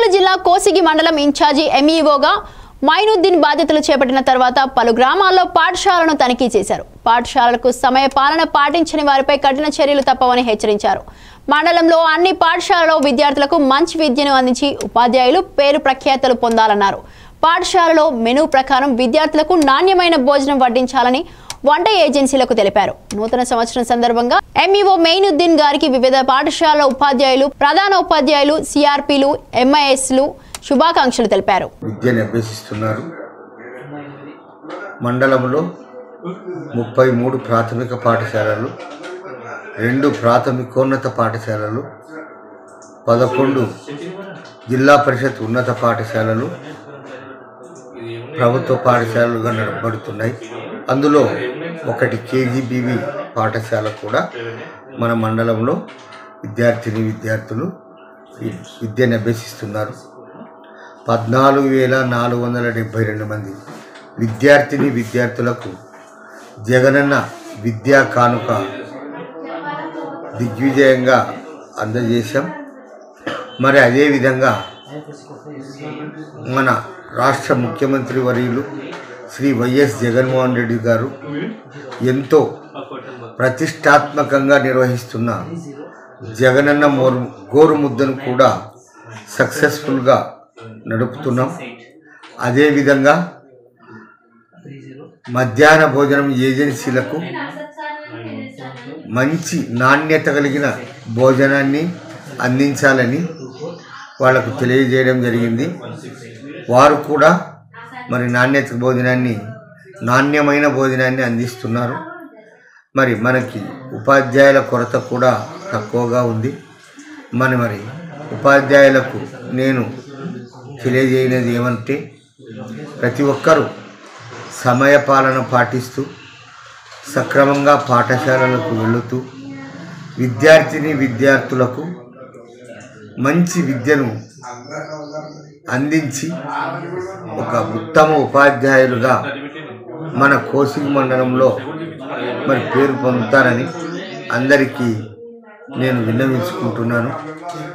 నల్గొండ జిల్లా కోసిగి మండలం ఇన్ఛార్జి ఎంఈఓగా మైనుద్దీన్ బాధ్యతలు చేపట్టిన తర్వాత పలు గ్రామాల్లో పాఠశాలను తనిఖీ చేశారు పాఠశాలలకు సమయ పాలన పాటించని వారిపై కఠిన చర్యలు తప్పవని హెచ్చరించారు మండలంలో అన్ని పాఠశాలలో విద్యార్థులకు మంచి విద్యను అందించి ఉపాధ్యాయులు పేరు ప్రఖ్యాతలు పొందాలన్నారు పాఠశాలలో మెనూ ప్రకారం విద్యార్థులకు నాణ్యమైన భోజనం వడ్డించాలని వంట ఏజెన్సీలకు తెలిపారు నూతన సంవత్సరం సందర్భంగా ఎంఈఓ మెయినుద్దీన్ గారికి వివిధ పాఠశాలల ఉపాధ్యాయులు ప్రధాన ఉపాధ్యాయులు సిఆర్పీలు ఎంఐఎస్లు శుభాకాంక్షలు తెలిపారు విద్యను అభ్యసిస్తున్నారు మండలంలో ముప్పై మూడు ప్రాథమిక పాఠశాలలు రెండు ప్రాథమికోన్నత పాఠశాలలు పదకొండు జిల్లా పరిషత్ ఉన్నత పాఠశాలలు ప్రభుత్వ పాఠశాలలుగా నడపబడుతున్నాయి అందులో ఒకటి కేజీబీవి పాఠశాల కూడా మన మండలంలో విద్యార్థిని విద్యార్థులు ఈ విద్యను అభ్యసిస్తున్నారు పద్నాలుగు వేల నాలుగు వందల డెబ్భై రెండు మంది విద్యార్థిని విద్యార్థులకు జగనన్న విద్యా కానుక దిగ్విజయంగా అందజేశాం మరి అదేవిధంగా మన రాష్ట్ర ముఖ్యమంత్రి వర్యులు శ్రీ వైఎస్ జగన్మోహన్ రెడ్డి గారు ఎంతో ప్రతిష్టాత్మకంగా నిర్వహిస్తున్న జగనన్న మోరు గోరుముద్దను కూడా సక్సెస్ఫుల్గా నడుపుతున్నాం అదేవిధంగా మధ్యాహ్న భోజనం ఏజెన్సీలకు మంచి నాణ్యత కలిగిన భోజనాన్ని అందించాలని వాళ్ళకు తెలియజేయడం జరిగింది వారు కూడా మరి నాణ్యత భోజనాన్ని నాణ్యమైన భోజనాన్ని అందిస్తున్నారు మరి మనకి ఉపాధ్యాయుల కొరత కూడా తక్కువగా ఉంది మన మరి ఉపాధ్యాయులకు నేను తెలియజేయనిది ఏమంటే ప్రతి ఒక్కరూ సమయపాలన పాటిస్తూ సక్రమంగా పాఠశాలలకు వెళుతూ విద్యార్థిని విద్యార్థులకు మంచి విద్యను అందించి ఒక ఉత్తమ ఉపాధ్యాయులుగా మన కోసిగి మండలంలో మరి పేరు పొందుతారని అందరికీ నేను విన్నవించుకుంటున్నాను